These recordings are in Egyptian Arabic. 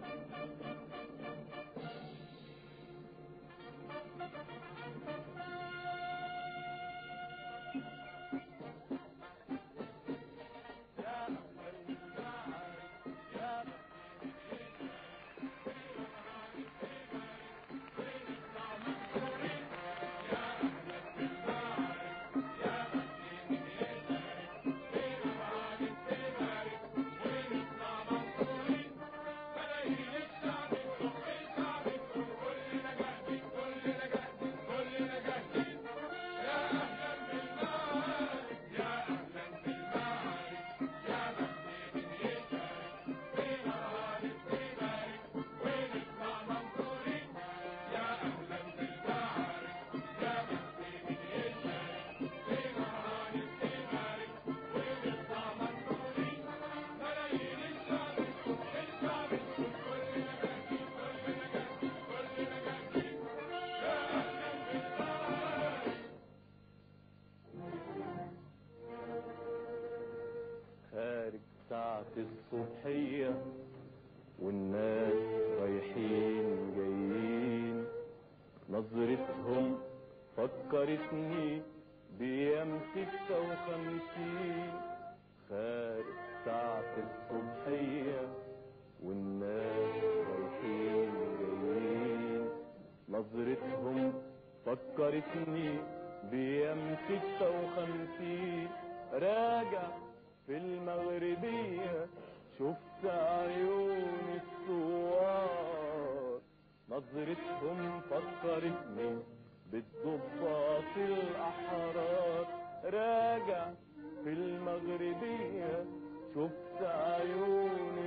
خارج ساعة الصبحية والناس رايحين جايين نظرتهم فكرتني بأيام ستة وخمسين خارج ساعة الصبحية والناس رايحين جايين نظرتهم فكرتني بأيام ستة وخمسين راجع في المغربية شفت عيون الثوار نظرتهم فكرتني بالضباط الأحرار راجع في المغربية شفت عيون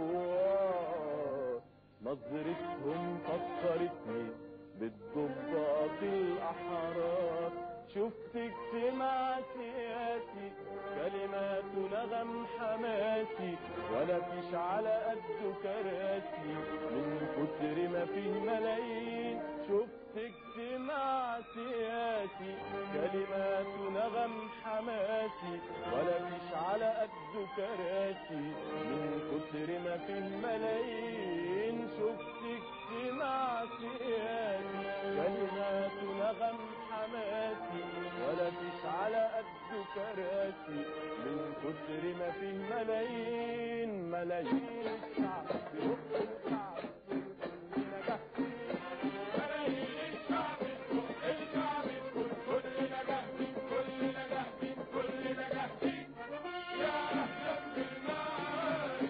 الثوار نظرتهم فكرتني بالضباط الأحرار شفت اجتماع سياسي كلمات نغم حماسي ولا فيش على قد كراسي من كتر ما فيه ملايين شفت اجتماع سياسي كلمات نغم حماسي ولا فيش على قد كراسي من كتر ما فيه ملايين شفت اجتماع سياسي كلمات نغم حماسي ولا فيش على قد كراسي من كتر ما فيه ملايين ملايين الشعب بيروح الشعب كلنا جاهزين ملايين الشعب بيروح الشعب كلنا جاهزين كلنا جاهزين كلنا جاهزين يا اهلا بالناس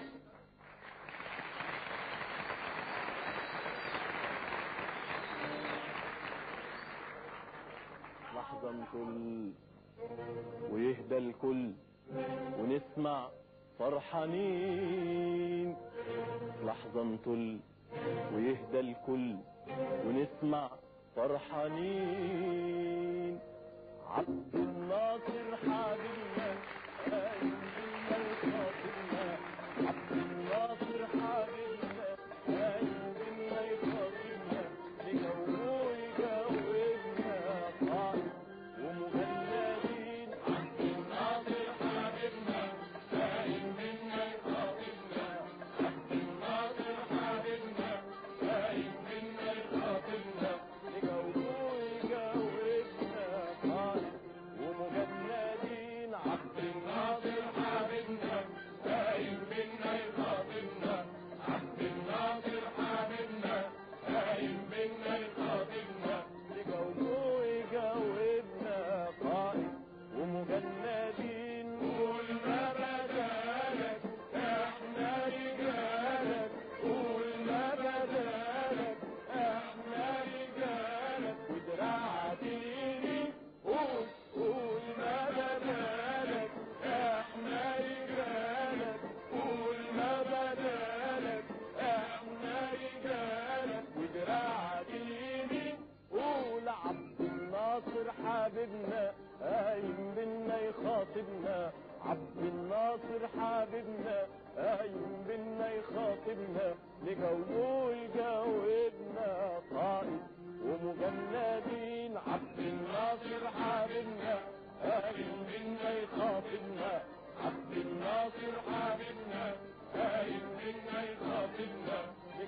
لحظة نطل ويهدى الكل ونسمع فرحانين لحظة نطل ويهدى الكل ونسمع فرحانين عبد الناصر حبيبنا قايم بينا يخاطبنا عبد الناصر حبيبنا قايم بينا يخاطبنا لجوه يجاوبنا قائد ومغنادين عبد الناصر حبيبنا قايم بينا يخاطبنا عبد الناصر حبيبنا قايم بينا يخاطبنا لجوه يجاوبنا قائد ومجندين عبد الناصر حبيبنا قايم بينا يخاطبنا عبد الناصر حبيبنا قايم بينا يخاطبنا لجوه يجاوبنا قائد ومجندين قول ما بدالك احنا رجالك قول ما بدالك احنا رجالك ودراعك اليمين قول قول ما بدالك احنا رجالك قول ما بدالك احنا رجالك ودراعك اليمين قول عبد الناصر حبيبنا قايم بينا يخاطبنا عبد الناصر حبيبنا قايم بينا يخاطبنا لجوه يجاوبنا قائد ومجندين عبد الناصر حبيبنا قايم بينا يخاطبنا عبد الناصر حبيبنا قايم بينا يخاطبنا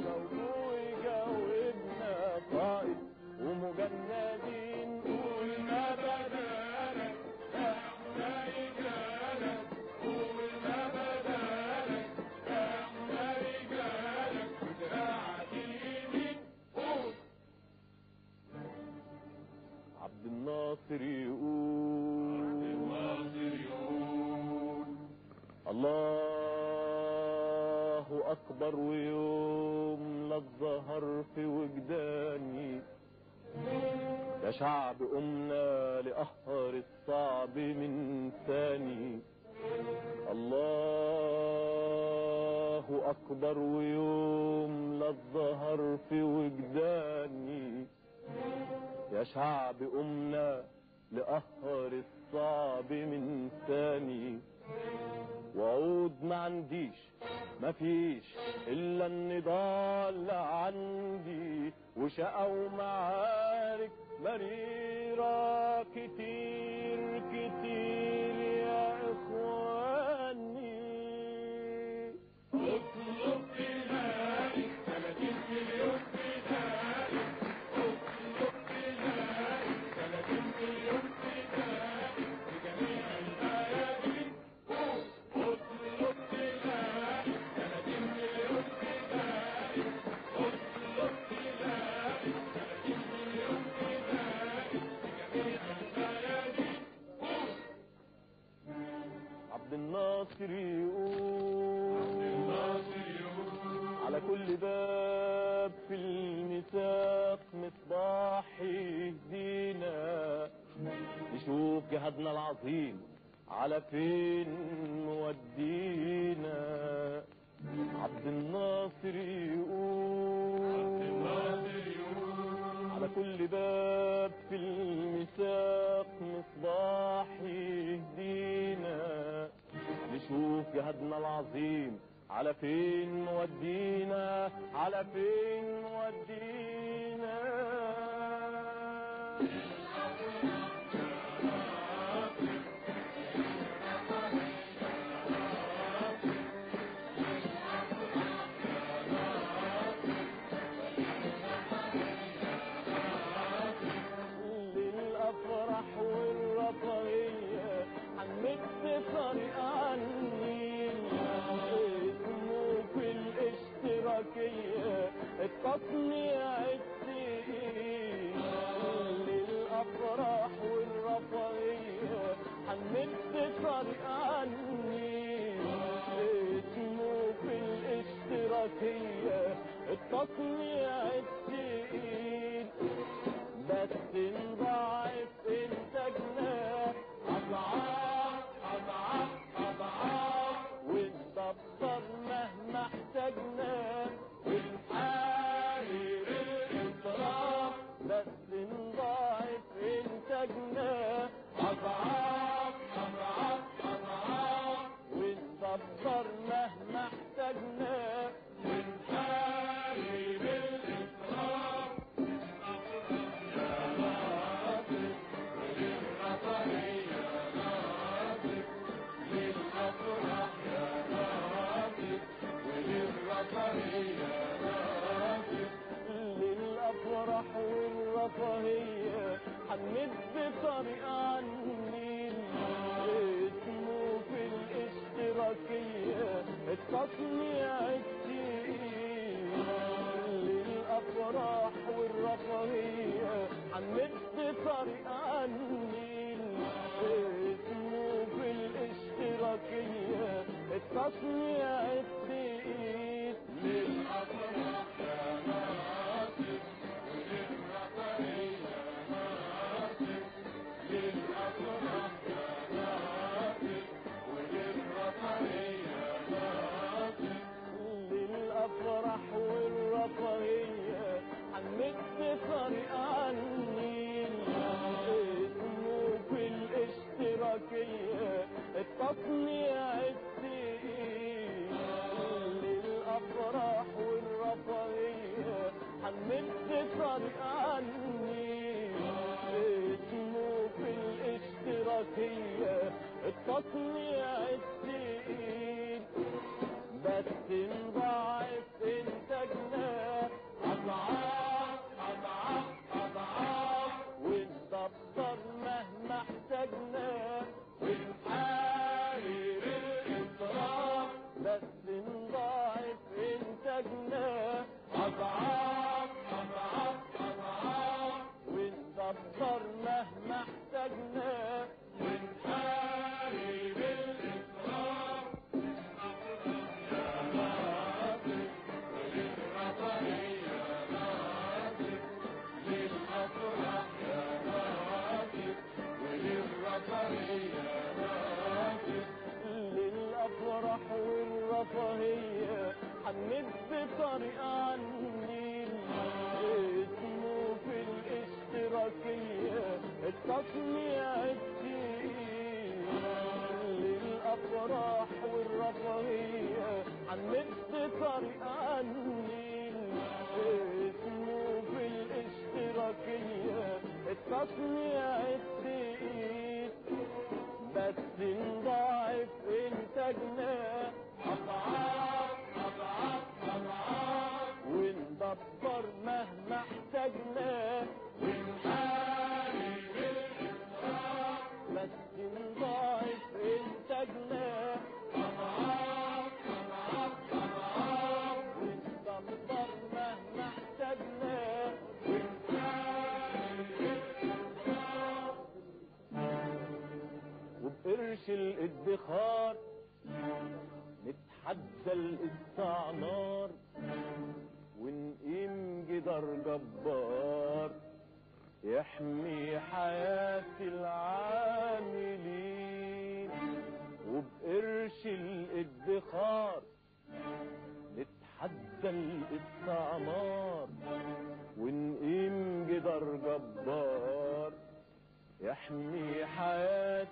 أكبر ويوم لا الظهر في وجداني يا شعب قمنا لقهر الصعب من ثاني الله أكبر ويوم لا الظهر في وجداني يا شعب قمنا لقهر الصعب من ثاني وعود ما عنديش ما فيش الا النضال عندي وشقى ومعارك مريرة كتير كتير يا اخواني اطلب تلاقي 30 مليون فدائي اطلب تلاقي 30 مليون فدائي بجميع الميادين اطلب تلاقي 30 مليون فدائي اطلب تلاقي 30 مليون فدائي بجميع الميادين عبد الناصر يقول الناصر يقول على كل باب في الميثاق مصباح يهدينا نشوف جهادنا العظيم على فين مودينا عبد الناصر يقول الناصر يقول على كل باب في الميثاق مصباح يهدينا نشوف جهادنا العظيم على فين مودينا على فين مودينا للأفراح والرفاهية حمد طريق النيل اسمه في الاشتراكية التصنيع التقيل للأفراح والرفاهية حمد طريق النيل اسمه في الاشتراكية التصنيع التقيل بس نضاعف انتاجنا أضعاف أضعاف أضعاف وندبر مهما احتاجنا ونحارب الإسراف بس نضاعف انتاجنا أضعاف أضعاف أضعاف وندبر مهما احتاجنا ونحارب الإسراف يا ناصر للرفاهية ناصر للأفراح يا ناصر وللرفاهية ناصر للأفراح والرفاهية حنمد طريق النيل اسمه في الاشتراكية التصنيع التقيل للأفراح والرفاهية حنمد طريق النيل اسمه في الاشتراكية التصنيع التقيل للأفراح يا ناصر وللرفاهية ناصر للأفراح يا ناصر وللرفاهية ناصر للأفراح والرفاهية حنمد طريق النيل اسمه في الاشتراكية التصنيع التقيل للأفراح والرفاهية حنمد طريق النيل اسمه في الاشتراكية التصنيع التقيل بس نضاعف انتاجنا أضعاف أضعاف أضعاف وندبر مهما احتاجنا ونحارب الإسراف بس نضاعف انتاجنا أضعاف أضعاف أضعاف وندبر مهما احتاجنا ونحارب الإسراف يا ناصر تصنيع الدقيق بس نضاعف انتاجنا أضعاف أضعاف أضعاف وندبر مهما احتاجنا ونحارب الإسراف بس نضاعف انتاجنا أضعاف أضعاف أضعاف وندبر مهما احتاجنا ونحارب الإسراف وبقرش الادخار نتحدى الاستعمار ونقيم جدار جبار يحمي حياة العاملين وبقرش الادخار نتحدى الاستعمار ونقيم جدار جبار يحمي حياة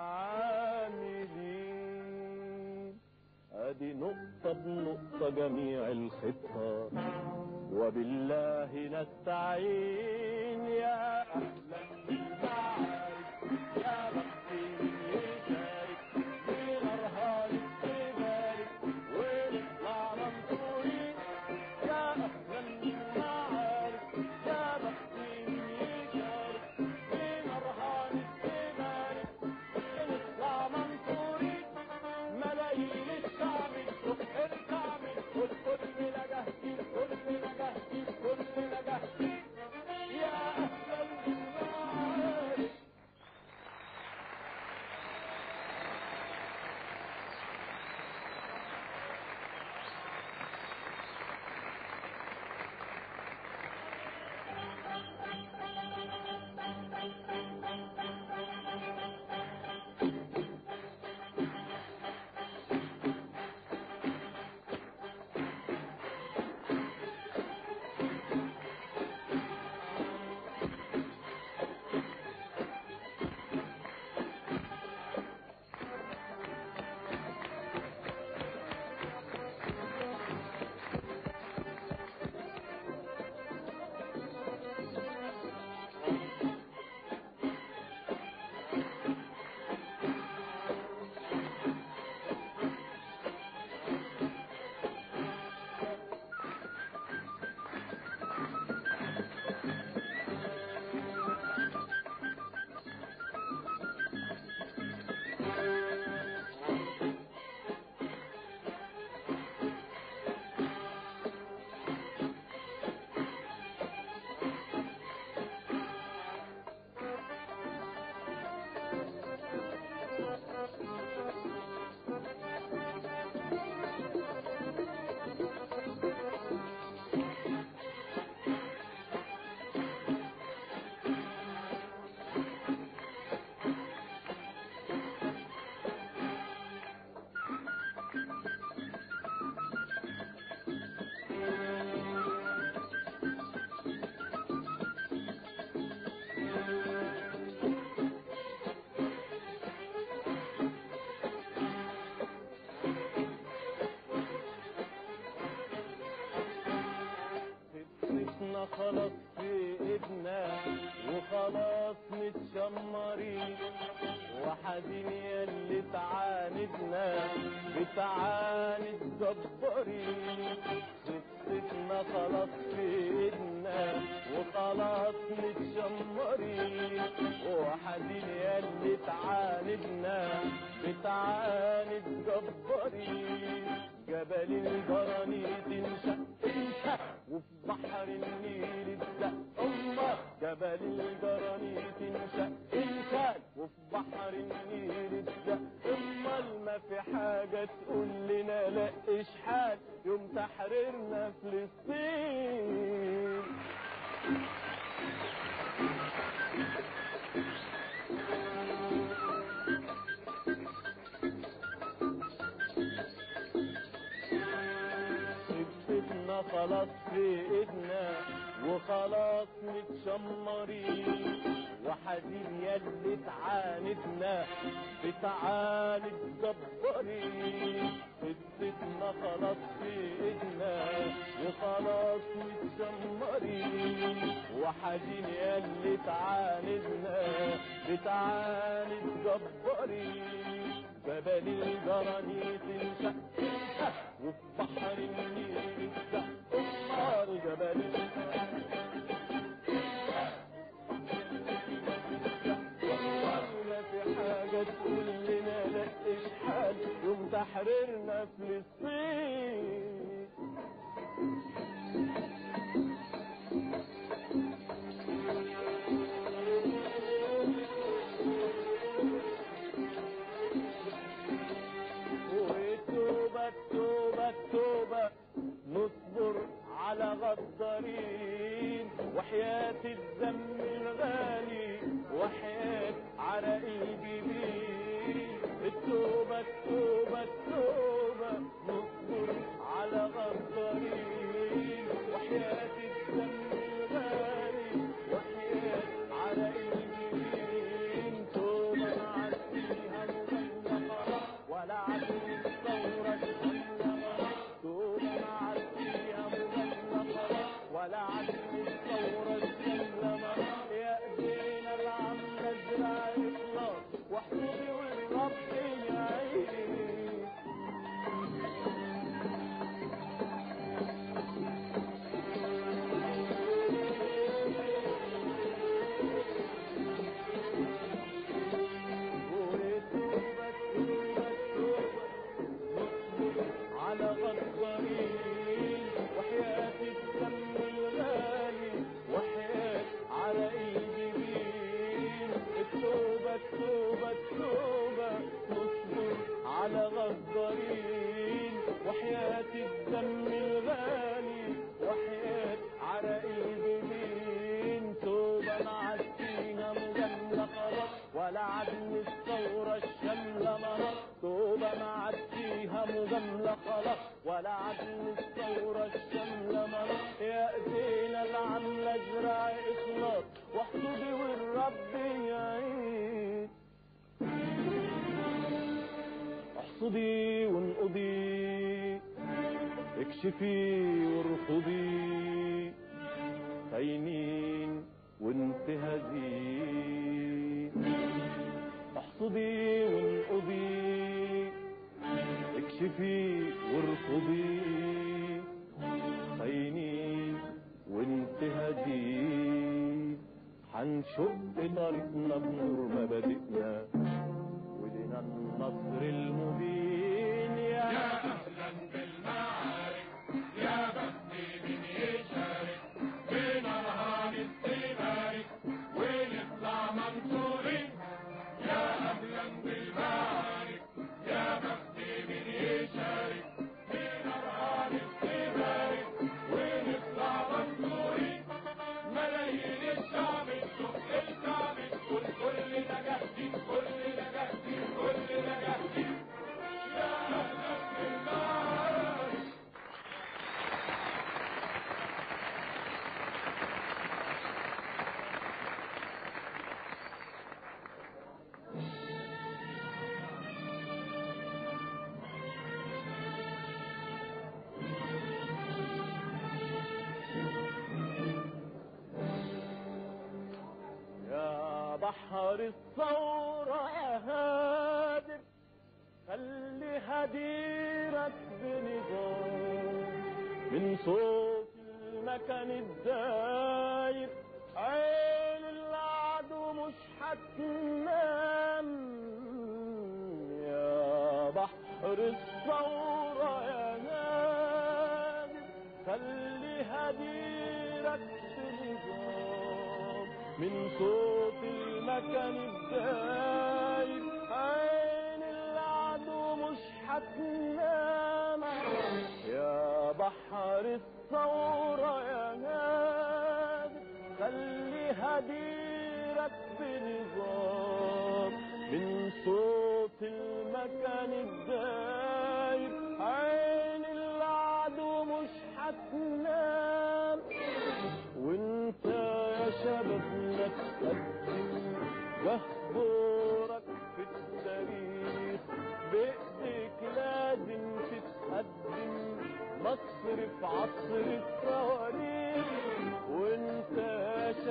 العاملين ادي نقطة بنقطة جميع الخطة وبالله نستعين يا اهلا بالمعارك يا بختي من يشارك من ارهاب السبارك ونطلع منصورين يا اهلا بالمعارك يا بختي من يشارك من ارهاب السبارك ونطلع منصورين ملايين الشعب الشوق ارجع من كل كلنا جاهزين كلنا جاهزين كلنا جاهزين يا اهلا بالمعارك فتنا خلاص في ايدنا وخلاص متشمرين وحدين ياللي تعاندنا بتعاند جبارين فتنا خلاص في ايدنا وخلاص متشمرين وحدين ياللي تعاندنا بتعاند جبارين جبل الجرانيت انشق انشق وفي بحر النيل اتزق الله جبل الجرانيت انشق انشق وفي بحر النيل اتزق امال ما في حاجة تقول لنا لا اشحال يوم تحريرنا فلسطين خفتنا خلاص في ايدنا وخلاص متشمرين وحزين ياللي تعاندنا بتعاند جبارين خفتنا خلاص في ايدنا وخلاص متشمرين وحزين ياللي تعاندنا بتعاند جبارين جبل الجرانيت انشق انشق وفي بحر النيل اتزق نار جبل ما في حاجة تقول لنا لا إشحال يوم تحريرنا فلسطين والتوبة التوبة التوبة نصبر على غدارين وحياة الدم الغالي وحياة عرق الجبين التوبة التوبة التوبة نصبر على غدارين وحياة الدم الغالي وحياة عرق الجبين توبة نعديها مغلقة ولا عدل الثورة تغلقة توبة نعديها مغلقة ولا عدل الثورة تسلمة يا ايدينا العم نزرع اخلاص واحسبي والرب يعين وتوبة توبة توبة نصبر على غدارين وحياة الدم الغالي وحياة عرق الجبين التوبة التوبة التوبة نصبر على غدارين وحياة الدم الغالي وحياة عرق الجبين توبة نعديها مجاملة خلاص ولا عدل الثورة الشاملة مرض توبة نعديها مجاملة خلاص ولا عدل الثورة الشاملة مرض يا ايدينا العاملة ازرع اخلاص واحسبي والرب يعين احصدي وانقضي اكشفي وارفضي خاينين وانتهزي احصدي وانقضي اكشفي وارفضي خاينين وانتهزي هنشق طريقنا بنور مبادئنا ولنا النصر المبين يا يا أهلا بالمعارك يا بختي من يشارك بين أرهاب السبارك ونطلع منصورين يا أهلا بالمعارك يا بختي من يشارك بين أرهاب السبارك ونطلع منصورين ملايين الشعب الشوق الشعب تقول كل نجاحتي كل نجاحتي كل نجاحتي يا أهلا بالمعارك يا بحر الثورة يا هادر خلي هديرك بنظام من صوت المكان الداير عين العدو مش هتنام يا بحر الثورة يا هادر خلي هديرك بنظام من صوت المكان الدايب عين العدو مش هتنام يا بحر الثورة يا هادي خلي هديرك بنظام من صوت المكان الدايب عين العدو مش هتنام وانت يا شبابنا تقدم جهبورك في التاريخ بايديك لازم تتقدم مصر في عصر الصواريخ وانت يا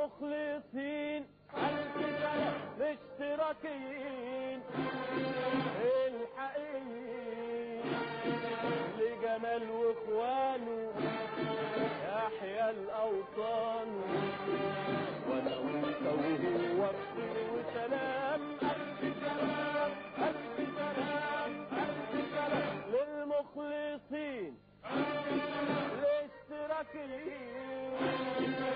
للمخلصين الاشتراكيين الحقيقيين لجمال واخوانه يحيى الاوطان وانا وانت وهو بخير وسلام الف سلام الف سلام الف سلام للمخلصين الاشتراكيين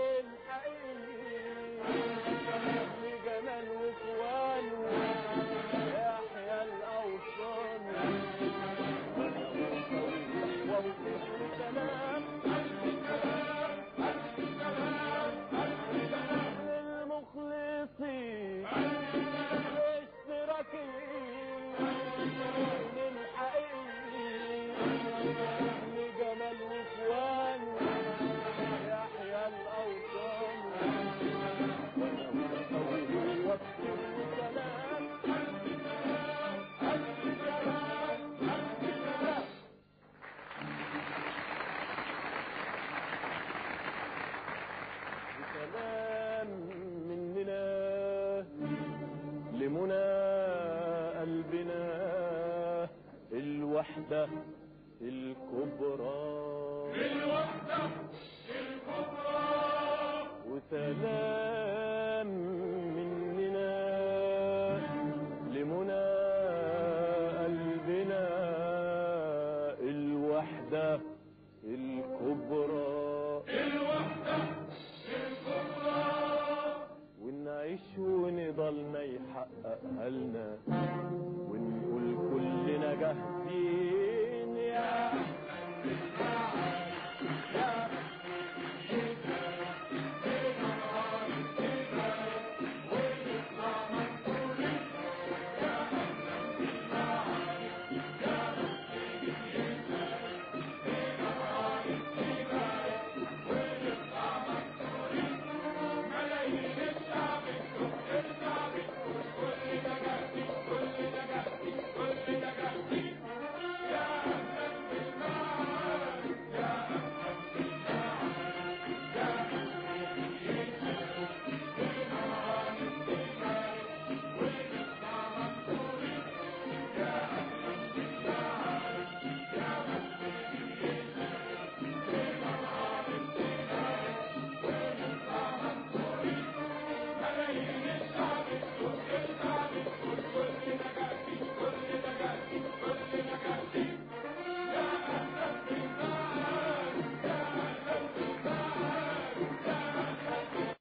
الحقيقيين لجمال واخوانه يحيى الاوطان وانا وانت وهو بخير وسلام الف سلام الف سلام الف سلام للمخلصين الاشتراكيين الحقيقيين لجمال واخوانه يحيى الاوطان وانا وانت وهو بخير وسلام الف سلام الف سلام الف سلام بسلام مننا لمنى قلبنا الوحدة الكبرى الوحدة الكبرى وسلام مننا لمنى قلبنا الوحدة الكبرى الوحدة الكبرى ونعيش ونضلنا يحققها لنا